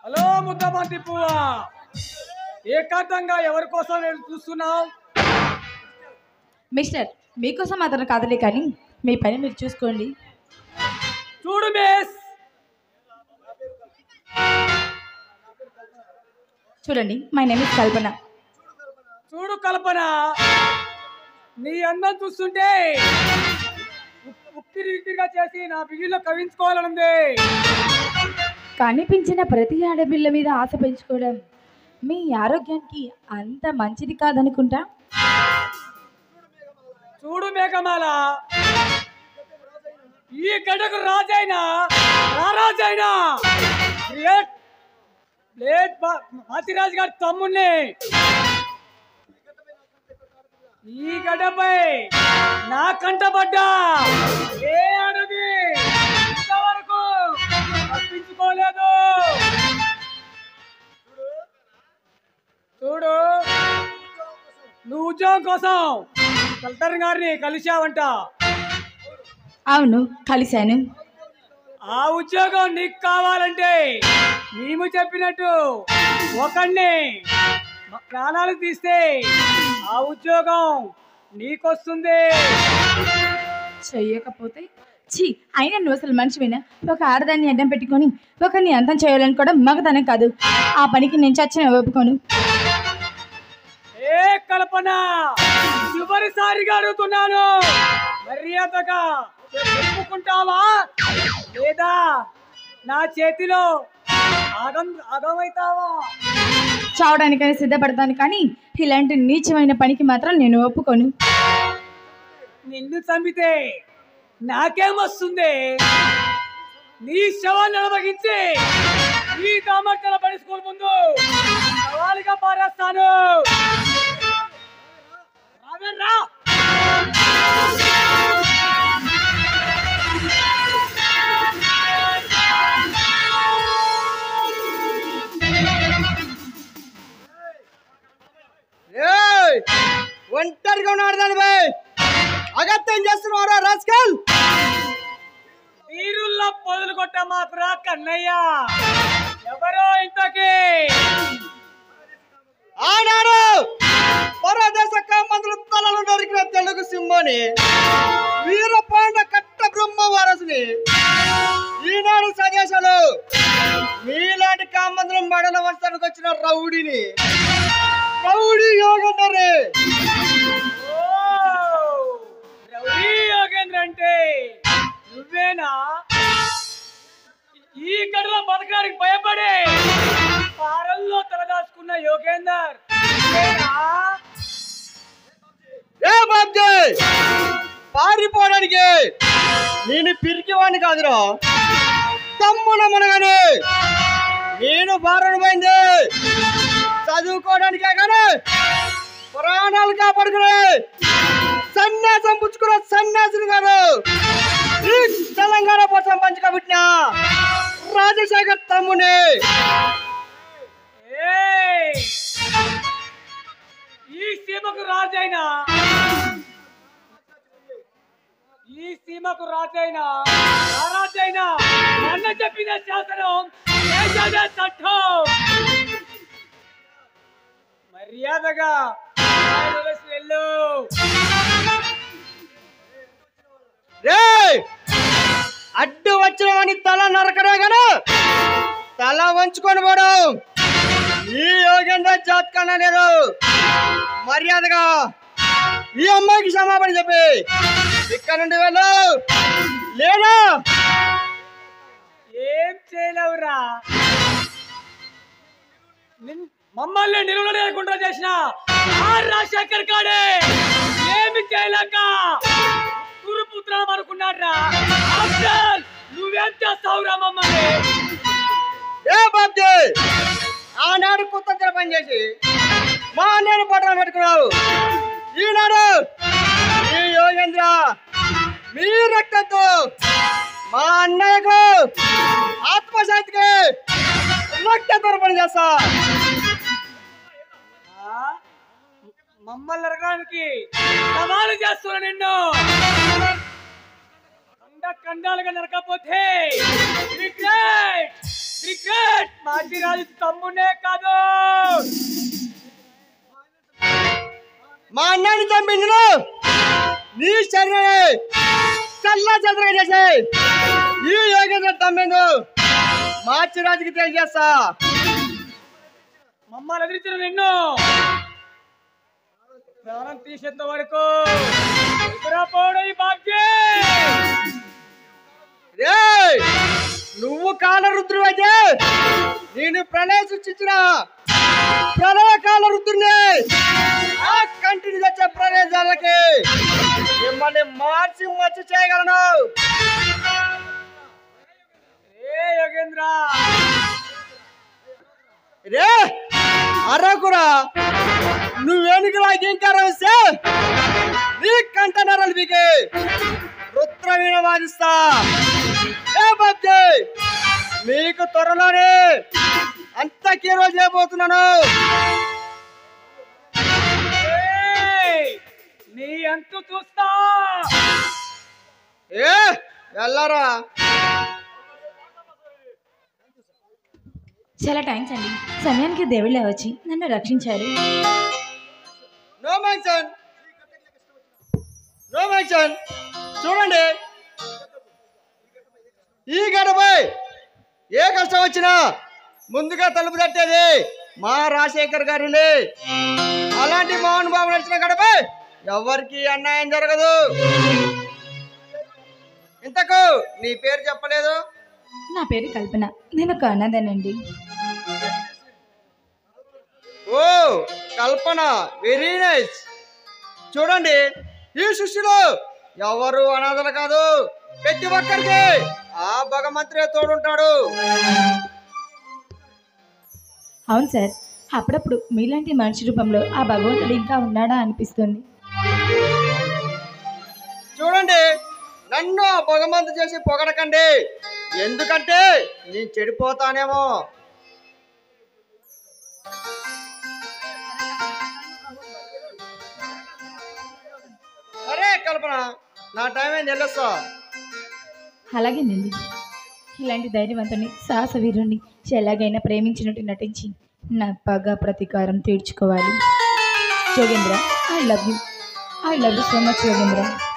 Hello ముద్దమంతి పువ్వా ఏకాంతంగా ఎవరి కోసం నేను చూస్తున్నావు మిస్టర్ మీకోసం అతను కాదులే కానీ మీ పని మీరు చూసుకోండి చూడు మిస్ చూడండి మై నేమ్ ఇస్ కల్పన చూడు కల్పన నీ అందం చూస్తుంటే ఉక్కిరిక్కిరిగా చేసి నా బిగిలో కవించుకోవాలనుంది కనిపించిన ప్రతి ఆడపిల్ల మీద ఆశ పెంచుకోవడం మీ ఆరోగ్యానికి అంత మంచిది కాదనుకుంటా చూడు మేఘమాల ఈ గడ్డకు రాజైనా రారాజైనా గ్రేట్ గ్రేట్ మాతిరాజు గారి తమ్ముణ్ణి ఈ గడ్డపై నా కంటపడ్డా ఏ అడవి ఇంతవరకు తప్పించుకోలేదు చూడు నువ్వు ఉద్యోగం కోసం కలెక్టర్ గారిని కలిశావంట అవును కలిశాను ఆ ఉద్యోగం నీకు కావాలంటే మేము చెప్పినట్టు ఒకడిని మ- ప్రాణాలు తీస్తే ఆ ఉద్యోగం నీకొస్తుంది చెయ్యకపోతే ఛీ అయినా నువ్వు అసలు మనిషివేనా ఒక ఆడదాన్ని అడ్డం పెట్టుకొని ఒకరిని అంతం చేయాలనుకోవడం మగతనం కాదు ఆ పనికి నేను చచ్చిన ఒప్పుకోను ఏ కల్పన చివరిసారిగా అడుగుతున్నాను మర్యాదగా చెప్పుకుంటావా లేదా నా చేతిలో ఆగం ఆగమవుతావా చావడానికైనా సిద్ధపడతాను కానీ ఇలాంటి నీచమైన పనికి మాత్రం నేను ఒప్పుకోను నిన్ను చంపితే నాకేమొస్తుంది నీ శవాన్ని అలవగించి నీ తామర్తల పడి స్కూల్ ముందు సవాలుగా పారేస్తాను రావేంరా? ఏయ్! ఒంటరిగా ఉన్నాడు దాని బాయ్ అగత్యం చేస్తున్నారా రాస్కల్ తీరుల్లో పొదలు కొట్ట మాకురా కన్నయ్య ఎవరో ఇంతకీ ఆనాడు పరదేశ కామంతుల తలలు నరికిన తెలుగు సింహని వీరపాండ కట్ట బ్రహ్మ వారసుని ఈనాడు స్వదేశాలు మీలాంటి కామంతులం మడల వస్తానికి వచ్చిన రౌడిని రౌడీ యోగందరే ఓ, రౌడీ యోగేంద్ర అంటే నువ్వేనా ఈ గడలో బతకడానికి భయపడే పారల్లో తలదాచుకున్న యోగేందర్ నువ్వేనా? ఏ బాబ్జీ పారిపోవడానికి నేను పిరికివాడిని కాదురా తమ్మున మునగని నేను బారను పోయింది చదువుకోవడానికే కానీ పురాణాలు కాపాడుకునే సన్యాసం పుచ్చుకున్న సన్యాసిని కాదు ఈ తెలంగాణ కోసం పంచుకోబెట్టిన రాజశేఖర్ తమ్ముని ఏయ్! ఈ సీమకు రాజైనా ఈ సీమకు రాజైనా ఆ రాజైనా అన్న చెప్పిన శాసనం దేశదే చట్టం మర్యాదగా ఆయన వదిలేసి వెళ్ళు రేయ్ అడ్డు వచ్చినవని తల నరకడే గను తల వంచుకొని పోడు ఈ యోగేంద్ర జాతకన్నా లేదు మర్యాదగా ఈ అమ్మాయికి క్షమాపణ చెప్పి ఇక్కడ నుండి వెళ్ళు లేదా ఏం చేయలేవురా నిన్- మమ్మల్ని నిలవలేకుండా చేసిన ఆ రాజశేఖర్ కాడే ఏమి చేయలేక గురుపుత్రం అనుకున్నాడ్రా అఫ్జల్, నువ్వేం చేస్తావురా మమ్మల్ని ఏ బాబ్జీ ఆనాడు కుతంత్ర పని చేసి మా అన్నయ్యను పట్టణం పెట్టుకున్నావు ఈనాడు ఈ యోగేంద్ర మీ రక్తంతో మా అన్నయ్యకు ఆత్మశాంతికి రక్త తర్పణ చేస్తా ఆ? మమ్మల్ని అడగడానికి సవాలు చేస్తున్నా నిన్ను కండ కండాలుగా నరకపోతే regret. క్రికెట్ మాచిరాజు తమ్మునే కాదు మా అన్నని చంపింది నువ్వు. నీ శరీరమే చల్లా చెదరగా చేసాయి ఈ యోగేంద్ర తమ్మిందు మార్చిరాజుకి తెలియజేస్తా మమ్మల్ని ఎదిరించిన నిన్ను ప్రాణం తీసేంత వరకు ఎదురపోవడం ఈ భాగ్యం రేయ్ నువ్వు కాల రుద్రుడు అయితే నేను ప్రళయ సృష్టించిన ప్రళయ కాల రుద్రుని ఆ కంటిని తెచ్చే ప్రళయాలకి మిమ్మల్ని మార్చి మర్చి చేయగలను ఏ యోగేంద్ర రే అరకురా నువ్వేనుకు నాకు ఇంకా వస్తే నీ కంట నరలు పీకి రుద్రవీణ వాదిస్తా ఏ బాబ్జీ మీకు త్వరలోనే అంత కీరో చేయబోతున్నాను ఏయ్! నీ అంతు చూస్తా ఏ వెళ్ళరా చాలా థ్యాంక్స్ అండి సమయానికి దేవుళ్ళ వచ్చి నన్ను రక్షించారు నో మెన్షన్ నో మెన్షన్ చూడండి ఈ గడపై ఏ కష్టం వచ్చినా ముందుగా తలుపు తట్టేది మా రాజశేఖర్ గారిలే అలాంటి మోహన్ బాబు నడిచిన గడపై ఎవరికి అన్యాయం జరగదు ఇంతకు నీ పేరు చెప్పలేదు నా పేరు కల్పన నేను ఒక అన్నదానండి ఓ కల్పన వెరీ నైస్ చూడండి ఈ సృష్టిలో ఎవరు అనాథలు కాదు ప్రతి ఒక్కరికి ఆ భగవంతుడే తోడుంటాడు అవును సార్ అప్పుడప్పుడు మీలాంటి మనిషి రూపంలో ఆ భగవంతుడు ఇంకా ఉన్నాడా అనిపిస్తుంది చూడండి నన్ను ఆ భగవంతు చేసి పొగడకండి ఎందుకంటే నేను చెడిపోతానేమో సరే కల్పన నా టైం అయింది వెళ్ళొస్తా అలాగేనండి ఇలాంటి ధైర్యవంతుని సాహస వీరుణ్ణి ఎలాగైనా ప్రేమించినట్టు నటించి నా పగ ప్రతీకారం తీర్చుకోవాలి Yogendra I love you I love you so much Yogendra